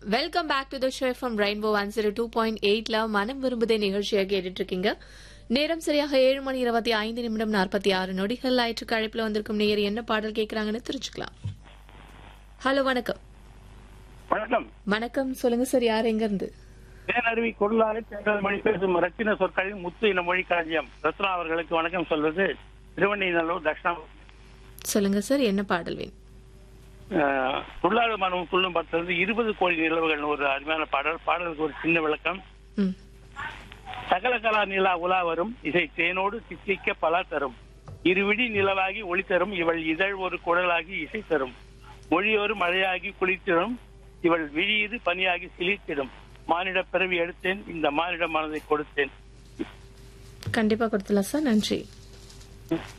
welcome back to the show from rainbow one zero two point எயிட்ல மனம் விரும்புதே நிகழ்ச்சியாக கேட்டுட்டு இருக்கீங்க நேரம் சரியாக ஏழு மணி இருபத்தி ஐந்து நிமிடம் நாற்பத்தி ஆறு நொடிகள் ஆயிற்றுக்கு அழைப்புல வந்திருக்கும் நேயர் என்ன பாடல் கேட்கறாங்கன்னு தெரிஞ்சுக்கலாம் ஹலோ வணக்கம் வணக்கம் வணக்கம் சொல்லுங்க சார் யார் எங்க இருந்து தேனருவி கொள்ளாறு தேர்தல் மொழி பேசும் ரத்தின சொற்களின் முத்து இன மொழி களஞ்சியம் ரத்னா அவர்களுக்கு வணக்கம் சொல்வது திருவண்ணைநல்லூர் தட்சிணா சொல்லுங்க சார் என்ன பாடல் வேணும் அஹ், துள்ளாறு மனம் துள்ளும் பத்திலிருந்து இருபது கோடி நிலவுகள் ஒரு அருமையான பாடல் பாடலுக்கு ஒரு சின்ன விளக்கம் ம் சகல கலா நிலா உலா வரும் இசை தேனோடு சித்திக்க பல தரும் இருவிடி நிலவாகி ஒளி தரும் இவள் இதழ் ஒரு குழலாகி இசை தரும் மொழியொரு மழையாகி குளித்திடும் இவள் விழியது பனியாகி சிலித்திடும் மானிட பிறவி எடுத்தேன் இந்த மானிட மனதை கொடுத்தேன் கண்டிப்பா கொடுத்துலாம் சார் நன்றி